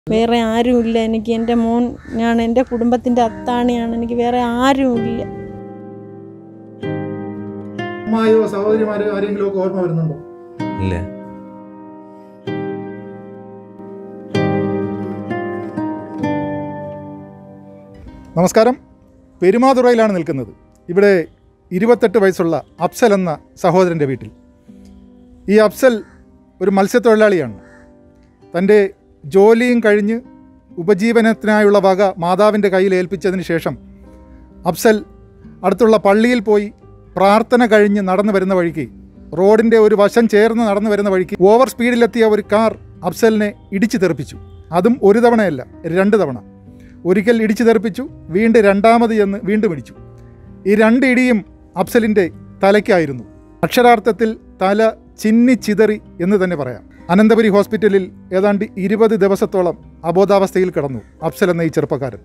വേറെ ആരുമില്ല എനിക്ക് എൻ്റെ മോൻ ഞാൻ എൻ്റെ കുടുംബത്തിൻ്റെ അത്താണിയാണ് എനിക്ക് വേറെ ആരുമില്ല അമ്മായോ സഹോദരിമാരോ ആരെങ്കിലും ഒക്കെ ഓർമ്മ വരുന്നുണ്ടോ ഇല്ല നമസ്കാരം പെരുമാതുറയിലാണ് നിൽക്കുന്നത് ഇവിടെ ഇരുപത്തെട്ട് വയസ്സുള്ള അഫ്സൽ എന്ന സഹോദരൻ്റെ വീട്ടിൽ ഈ അഫ്സൽ ഒരു മത്സ്യത്തൊഴിലാളിയാണ് തൻ്റെ ജോലിയും കഴിഞ്ഞ് ഉപജീവനത്തിനായുള്ള വക മാതാവിൻ്റെ കയ്യിൽ ഏൽപ്പിച്ചതിന് ശേഷം അഫ്സൽ അടുത്തുള്ള പള്ളിയിൽ പോയി പ്രാർത്ഥന കഴിഞ്ഞ് നടന്നു വരുന്ന വഴിക്ക് റോഡിൻ്റെ ഒരു വശം ചേർന്ന് നടന്നു വരുന്ന വഴിക്ക് ഓവർ സ്പീഡിലെത്തിയ ഒരു കാർ അഫ്സലിനെ ഇടിച്ചു തെറിപ്പിച്ചു അതും ഒരു തവണയല്ല രണ്ട് തവണ ഒരിക്കൽ ഇടിച്ചു തെറിപ്പിച്ചു വീണ്ടും രണ്ടാമത് എന്ന് വീണ്ടും ഇടിച്ചു ഈ രണ്ട് ഇടിയും അഫ്സലിൻ്റെ തലയ്ക്കായിരുന്നു അക്ഷരാർത്ഥത്തിൽ തല ചിന്നി ചിതറി എന്ന് തന്നെ പറയാം അനന്തപുരി ഹോസ്പിറ്റലിൽ ഏതാണ്ട് ഇരുപത് ദിവസത്തോളം അബോധാവസ്ഥയിൽ കിടന്നു അഫ്സൽ എന്ന ഈ ചെറുപ്പക്കാരൻ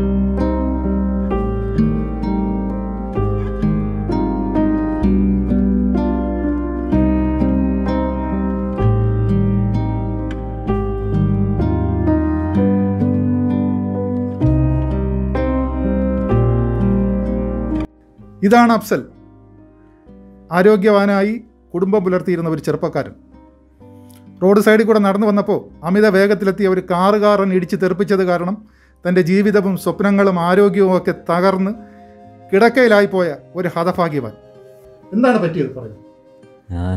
ഇതാണ് അഫ്സൽ ആരോഗ്യവാനായി കുടുംബം പുലർത്തിയിരുന്ന ഒരു ചെറുപ്പക്കാരൻ റോഡ് സൈഡിൽ കൂടെ നടന്നു വന്നപ്പോൾ അമിത വേഗത്തിലെത്തിയ ഒരു കാറുകാരൻ ഇടിച്ച് തെറിപ്പിച്ചത് കാരണം തൻ്റെ ജീവിതവും സ്വപ്നങ്ങളും ആരോഗ്യവും ഒക്കെ തകർന്ന് കിടക്കയിലായിപ്പോയ ഒരു ഹതഭാഗ്യവാൻ എന്താണ് പറ്റിയത് പറയൂ ഞാൻ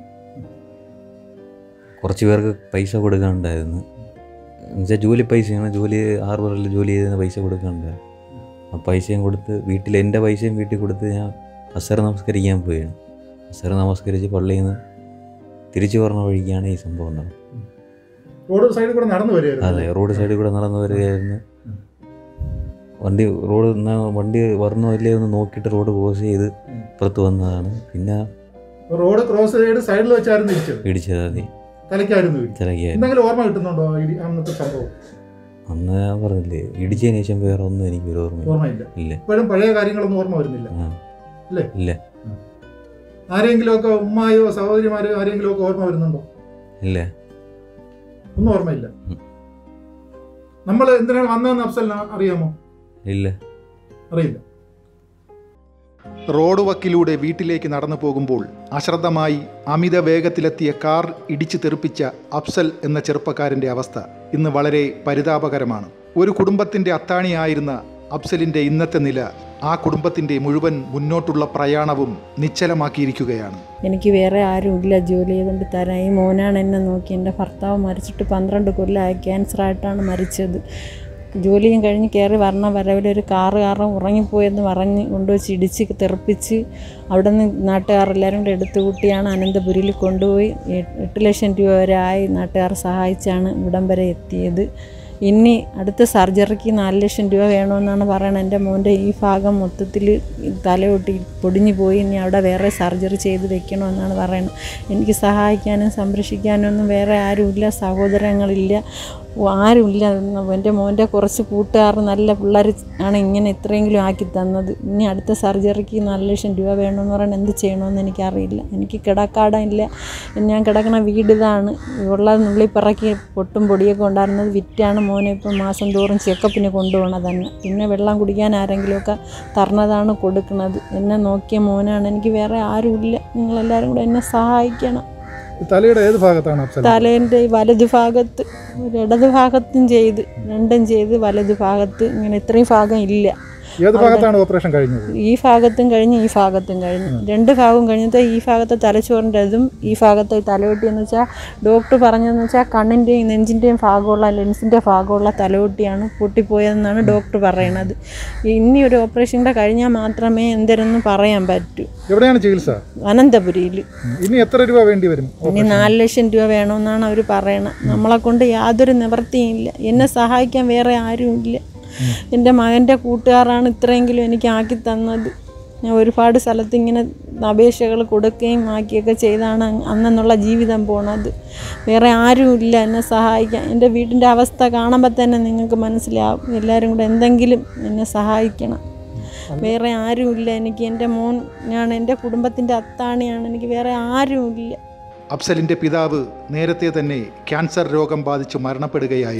കുറച്ച് പേർക്ക് പൈസ കൊടുക്കാനുണ്ടായിരുന്നു എന്നുവെച്ചാൽ ജോലി പൈസയാണ് ജോലി ഹാർബറിൽ ജോലി ചെയ്തതിന് പൈസ കൊടുക്കാനുണ്ടായിരുന്നു ആ പൈസയും കൊടുത്ത് വീട്ടിൽ എൻ്റെ പൈസയും വീട്ടിൽ കൊടുത്ത് ഞാൻ അസർ നമസ്കരിക്കാൻ പോയാണ് അസർ നമസ്കരിച്ച് പള്ളിയിൽ നിന്ന് തിരിച്ചു പറഞ്ഞ വഴിക്കാണ് ഈ സംഭവം ഉണ്ടായത് റോഡ് സൈഡിൽ കൂടെ നടന്നു അതെ റോഡ് സൈഡിൽ കൂടെ നടന്നു വരികയായിരുന്നു വണ്ടി റോഡ് ന- വണ്ടി വരണോ ഇല്ലേ എന്ന് നോക്കിയിട്ട് റോഡ് ക്രോസ് ചെയ്ത് പുറത്ത് വന്നതാണ് പിന്നെ റോഡ് ക്രോസ് ചെയ്ത് സൈഡിൽ വെച്ചായിരുന്നു ഇടിച്ചത് ഇടിച്ചത് അതി തലയ്ക്കായിരുന്നു തിരക്കിയായിരുന്നു എന്തെങ്കിലും ഓർമ്മ കിട്ടുന്നുണ്ടോ ഇടി അന്നത്തെ സംഭവം അന്ന് ഞാൻ പറഞ്ഞില്ലേ ഇടിച്ചതിന് ശേഷം വേറെ ഒന്നും എനിക്ക് ഒരു ഓർമ്മയില്ല ഓർമ്മയില്ല ഇല്ല ഇപ്പോഴും പഴയ കാര്യങ്ങളൊന്നും ഓർമ്മ വരുന്നില്ല ആ. ഇല്ലേ? ഇല്ല ആരെങ്കിലും ഒക്കെ ഉമ്മായോ സഹോദരിമാരോ ആരെങ്കിലും ഒക്കെ ഓർമ്മ വരുന്നുണ്ടോ ഇല്ല ഒന്നും ഓർമ്മയില്ല ഉം. നമ്മൾ എന്തിനാണ് വന്നതെന്ന് അഫ്സലിന് അറിയാമോ ഇല്ല അറിയില്ല റോഡ് വക്കിലൂടെ വീട്ടിലേക്ക് നടന്നു പോകുമ്പോൾ അശ്രദ്ധമായി അമിത വേഗത്തിലെത്തിയ കാർ ഇടിച്ചു തെറിപ്പിച്ച അഫ്സൽ എന്ന ചെറുപ്പക്കാരൻ്റെ അവസ്ഥ ഇന്ന് വളരെ പരിതാപകരമാണ് ഒരു കുടുംബത്തിൻ്റെ അത്താണിയായിരുന്ന അഫ്സലിൻ്റെ ഇന്നത്തെ നില ആ കുടുംബത്തിൻ്റെ മുഴുവൻ മുന്നോട്ടുള്ള പ്രയാണവും നിശ്ചലമാക്കിയിരിക്കുകയാണ് എനിക്ക് വേറെ ആരുമില്ല ജോലി ചെയ്തുകൊണ്ട് തരാൻ ഈ മോനാണ് എന്നെ നോക്കി എൻ്റെ ഭർത്താവ് മരിച്ചിട്ട് പന്ത്രണ്ട് കൊല്ലമായി ക്യാൻസറായിട്ടാണ് മരിച്ചത് ജോലിയും കഴിഞ്ഞ് കയറി വരണ വരവിൽ ഒരു കാറുകാരൻ ഉറങ്ങിപ്പോയെന്ന് പറഞ്ഞ് കൊണ്ടുവച്ച് ഇടിച്ച് തെറിപ്പിച്ച് അവിടെ നിന്ന് നാട്ടുകാരെല്ലാവരും കൂടെ എടുത്തു കൂട്ടിയാണ് അനന്തപുരിയിൽ കൊണ്ടുപോയി എ- എട്ട് ലക്ഷം രൂപ വരെ ആയി നാട്ടുകാർ സഹായിച്ചാണ് ഇവിടം വരെ എത്തിയത് ഇനി അടുത്ത സർജറിക്ക് നാല് ലക്ഷം രൂപ വേണമെന്നാണ് പറയണത് എൻ്റെ മോൻ്റെ ഈ ഭാഗം മൊത്തത്തിൽ തലയൊട്ടി പൊടിഞ്ഞു പോയി ഇനി അവിടെ വേറെ സർജറി ചെയ്ത് വെക്കണമെന്നാണ് പറയുന്നത് എനിക്ക് സഹായിക്കാനും സംരക്ഷിക്കാനും ഒന്നും വേറെ ആരുമില്ല സഹോദരങ്ങളില്ല ഓ, ആരുമില്ല എൻ്റെ മോൻ്റെ കുറച്ച് കൂട്ടുകാർ നല്ല പിള്ളേർ ആണ് ഇങ്ങനെ ഇത്രയെങ്കിലും ആക്കി തന്നത് ഇനി അടുത്ത സർജറിക്ക് നാല് ലക്ഷം രൂപ വേണമെന്ന് പറയാൻ എന്ത് ചെയ്യണമെന്ന് എനിക്കറിയില്ല എനിക്ക് കിടക്കാടില്ല ഞാൻ കിടക്കണ വീട് ഇതാണ് ഉള്ള നുള്ളിപ്പറക്കി പൊട്ടും പൊടിയൊക്കെ ഉണ്ടായിരുന്നത് വിറ്റാണ് മോനെ ഇപ്പം മാസം തോറും ചെക്കപ്പിന് കൊണ്ടുപോകണത് തന്നെ പിന്നെ വെള്ളം കുടിക്കാൻ ആരെങ്കിലുമൊക്കെ തരണതാണ് കൊടുക്കുന്നത് എന്നെ നോക്കിയ മോനാണ് എനിക്ക് വേറെ ആരുമില്ല നിങ്ങളെല്ലാവരും കൂടെ എന്നെ സഹായിക്കണം തലയുടെ ഏത് ഭാഗത്താണ് അഫ്സൽ തലേൻ്റെ വലതു ഭാഗത്ത് ഒരു ഇടതു ഭാഗത്തും ചെയ്ത് രണ്ടും ചെയ്ത് വലതു ഭാഗത്ത് ഇങ്ങനെ ഇത്രയും ഭാഗം ഇല്ല ഏത് ഭാഗത്താണ് ഓപ്പറേഷൻ കഴിഞ്ഞത് ഈ ഭാഗത്തും കഴിഞ്ഞ് ഈ ഭാഗത്തും കഴിഞ്ഞ് രണ്ട് ഭാഗവും കഴിഞ്ഞിട്ട് ഈ ഭാഗത്തെ തലച്ചോറിൻ്റെ ഇതും ഈ ഭാഗത്തെ തലയൊട്ടി എന്ന് വെച്ചാൽ ഡോക്ടർ പറഞ്ഞതെന്ന് വെച്ചാൽ കണ്ണിൻ്റെയും നെഞ്ചിൻ്റെയും ഭാഗമുള്ള ലെൻസിൻ്റെ ഭാഗമുള്ള തലയൊട്ടിയാണ് പൊട്ടിപ്പോയതെന്നാണ് ഡോക്ടർ പറയണത് ഇനി ഒരു ഓപ്പറേഷൻ്റെ കഴിഞ്ഞാൽ മാത്രമേ എന്തെന്ന് പറയാൻ പറ്റൂ എവിടെയാണ് ചികിത്സ അനന്തപുരിയിൽ ഇനി എത്ര രൂപ വേണ്ടി വരും ഇനി നാല് ലക്ഷം രൂപ വേണമെന്നാണ് അവർ പറയണത് നമ്മളെ കൊണ്ട് യാതൊരു നിവൃത്തിയും ഇല്ല എന്നെ സഹായിക്കാൻ വേറെ ആരുമില്ല എൻ്റെ മകൻ്റെ കൂട്ടുകാരാണ് ഇത്രയെങ്കിലും എനിക്ക് ആക്കി തന്നത് ഞാൻ ഒരുപാട് സ്ഥലത്ത് ഇങ്ങനെ അപേക്ഷകൾ കൊടുക്കുകയും ആക്കിയൊക്കെ ചെയ്താണ് അന്നെന്നുള്ള ജീവിതം പോണത് വേറെ ആരുമില്ല എന്നെ സഹായിക്കാൻ എൻ്റെ വീടിൻ്റെ അവസ്ഥ കാണുമ്പോൾ തന്നെ നിങ്ങൾക്ക് മനസ്സിലാവും എല്ലാവരും കൂടെ എന്തെങ്കിലും എന്നെ സഹായിക്കണം വേറെ ആരുമില്ല എനിക്ക് എൻ്റെ മോൻ ഞാൻ എൻ്റെ കുടുംബത്തിൻ്റെ അത്താണിയാണ് എനിക്ക് വേറെ ആരുമില്ല അഫ്സലിൻ്റെ പിതാവ് നേരത്തെ തന്നെ ക്യാൻസർ രോഗം ബാധിച്ച് മരണപ്പെടുകയായിരുന്നു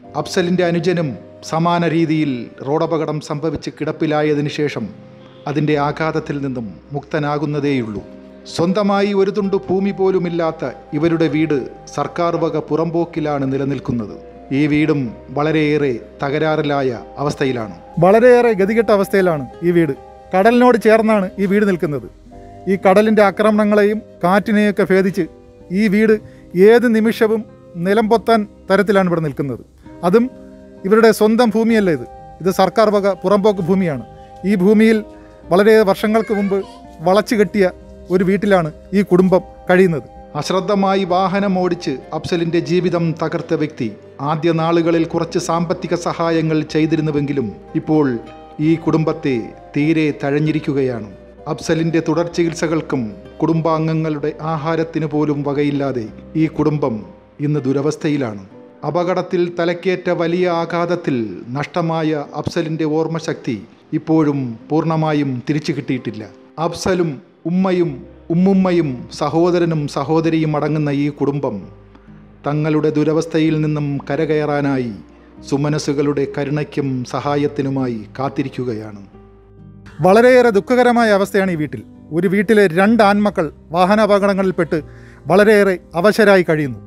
അഫ്സലിൻ്റെ അനുജനും സമാന രീതിയിൽ റോഡപകടം സംഭവിച്ച് കിടപ്പിലായതിനു ശേഷം അതിൻ്റെ ആഘാതത്തിൽ നിന്നും മുക്തനാകുന്നതേയുള്ളൂ സ്വന്തമായി ഒരു തുണ്ട് ഭൂമി പോലുമില്ലാത്ത ഇവരുടെ വീട് സർക്കാർ വക പുറമ്പോക്കിലാണ് നിലനിൽക്കുന്നത് ഈ വീടും വളരെയേറെ തകരാറിലായ അവസ്ഥയിലാണ് വളരെയേറെ ഗതികെട്ട അവസ്ഥയിലാണ് ഈ വീട് കടലിനോട് ചേർന്നാണ് ഈ വീട് നിൽക്കുന്നത് ഈ കടലിൻ്റെ ആക്രമണങ്ങളെയും കാറ്റിനെയൊക്കെ ഭേദിച്ച് ഈ വീട് ഏത് നിമിഷവും നിലംപൊത്താൻ തരത്തിലാണ് ഇവിടെ നിൽക്കുന്നത് അതും ഇവരുടെ സ്വന്തം ഭൂമിയല്ല ഇത് ഇത് സർക്കാർ വക പുറമ്പോക്ക് ഭൂമിയാണ് ഈ ഭൂമിയിൽ വളരെ വർഷങ്ങൾക്ക് മുമ്പ് വളച്ചു കെട്ടിയ ഒരു വീട്ടിലാണ് ഈ കുടുംബം കഴിയുന്നത് അശ്രദ്ധമായി വാഹനം ഓടിച്ച് അഫ്സലിന്റെ ജീവിതം തകർത്ത വ്യക്തി ആദ്യ നാളുകളിൽ കുറച്ച് സാമ്പത്തിക സഹായങ്ങൾ ചെയ്തിരുന്നുവെങ്കിലും ഇപ്പോൾ ഈ കുടുംബത്തെ തീരെ തഴഞ്ഞിരിക്കുകയാണ് അഫ്സലിന്റെ തുടർ ചികിത്സകൾക്കും കുടുംബാംഗങ്ങളുടെ ആഹാരത്തിന് പോലും വകയില്ലാതെ ഈ കുടുംബം ഇന്ന് ദുരവസ്ഥയിലാണ് അപകടത്തിൽ തലക്കേറ്റ വലിയ ആഘാതത്തിൽ നഷ്ടമായ അഫ്സലിന്റെ ഓർമ്മശക്തി ഇപ്പോഴും പൂർണ്ണമായും തിരിച്ചു കിട്ടിയിട്ടില്ല അഫ്സലും ഉമ്മയും ഉമ്മുമ്മയും സഹോദരനും സഹോദരിയും അടങ്ങുന്ന ഈ കുടുംബം തങ്ങളുടെ ദുരവസ്ഥയിൽ നിന്നും കരകയറാനായി സുമനസ്സുകളുടെ കരുണയ്ക്കും സഹായത്തിനുമായി കാത്തിരിക്കുകയാണ് വളരെയേറെ ദുഃഖകരമായ അവസ്ഥയാണ് ഈ വീട്ടിൽ ഒരു വീട്ടിലെ രണ്ട് ആൺമക്കൾ വാഹനാപകടങ്ങളിൽപ്പെട്ട് വളരെയേറെ അവശരായി കഴിയുന്നു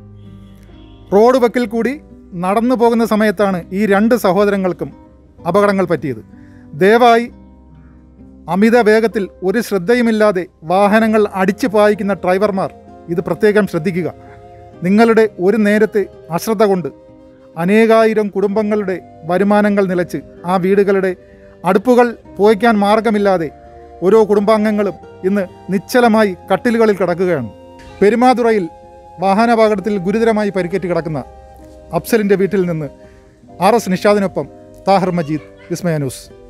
റോഡ് വക്കിൽ കൂടി നടന്നു പോകുന്ന സമയത്താണ് ഈ രണ്ട് സഹോദരങ്ങൾക്കും അപകടങ്ങൾ പറ്റിയത് ദയവായി അമിത വേഗത്തിൽ ഒരു ശ്രദ്ധയുമില്ലാതെ വാഹനങ്ങൾ അടിച്ചു പായിക്കുന്ന ഡ്രൈവർമാർ ഇത് പ്രത്യേകം ശ്രദ്ധിക്കുക നിങ്ങളുടെ ഒരു നേരത്തെ അശ്രദ്ധ കൊണ്ട് അനേകായിരം കുടുംബങ്ങളുടെ വരുമാനങ്ങൾ നിലച്ച് ആ വീടുകളുടെ അടുപ്പുകൾ പോയിക്കാൻ മാർഗമില്ലാതെ ഓരോ കുടുംബാംഗങ്ങളും ഇന്ന് നിശ്ചലമായി കട്ടിലുകളിൽ കിടക്കുകയാണ് പെരുമാതുറയിൽ വാഹനാപകടത്തിൽ ഗുരുതരമായി പരിക്കേറ്റ് കിടക്കുന്ന അഫ്സലിൻ്റെ വീട്ടിൽ നിന്ന് ആർ എസ് നിഷാദിനൊപ്പം താഹിർ മജീദ് വിസ്മയ ന്യൂസ്